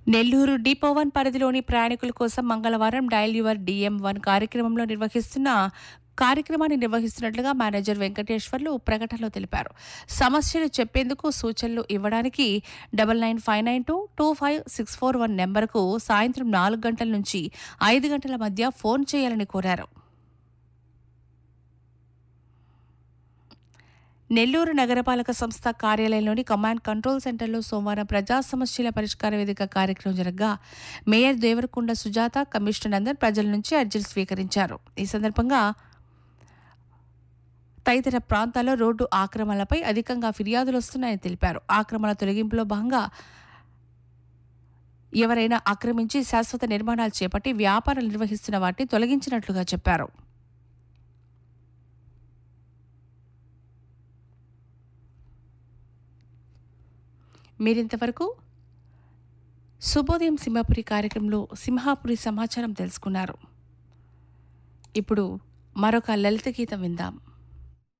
Nellore depot one పరిధిలోని ప్రయాణికుల కోసం మంగళవారం డయల్ యువర్ డిఎం వన్ కార్యక్రమంలో నిర్వహిస్తున్న కార్యక్రమాన్ని నిర్వహిస్తున్నట్లుగా మేనేజర్ వెంకటేశ్వర్లు ప్రకటనలో తెలిపారు సమస్యలు చెప్పేందుకు సూచనలు ఇవ్వడానికి double nine five nine two two five six four one నెంబర్కు సాయంత్రం నాలుగు గంటల నుంచి ఐదు గంటల మధ్య ఫోన్ చేయాలని కోరారు నెల్లూరు నగరపాలక సంస్థ కార్యాలయంలోని కమాండ్ కంట్రోల్ సెంటర్లో సోమవారం ప్రజా సమస్యల పరిష్కార వేదిక కార్యక్రమం జరగగా మేయర్ దేవరకొండ సుజాత కమిషనర్ నందన్ ప్రజల నుంచి అర్జీలు స్వీకరించారు ఈ సందర్భంగా తదితర ప్రాంతాల్లో రోడ్డు ఆక్రమణలపై అధికంగా ఫిర్యాదులు వస్తున్నాయని తెలిపారు ఆక్రమణ తొలగింపులో భాగంగా ఎవరైనా ఆక్రమించి శాశ్వత నిర్మాణాలు చేపట్టి వ్యాపారాలు నిర్వహిస్తున్న వాటిని తొలగించినట్లుగా చెప్పారు మీరింతవరకు శుభోదయం సింహాపురి కార్యక్రమంలో సింహాపురి సమాచారం తెలుసుకున్నారు ఇప్పుడు మరొక లలిత గీతం విందాం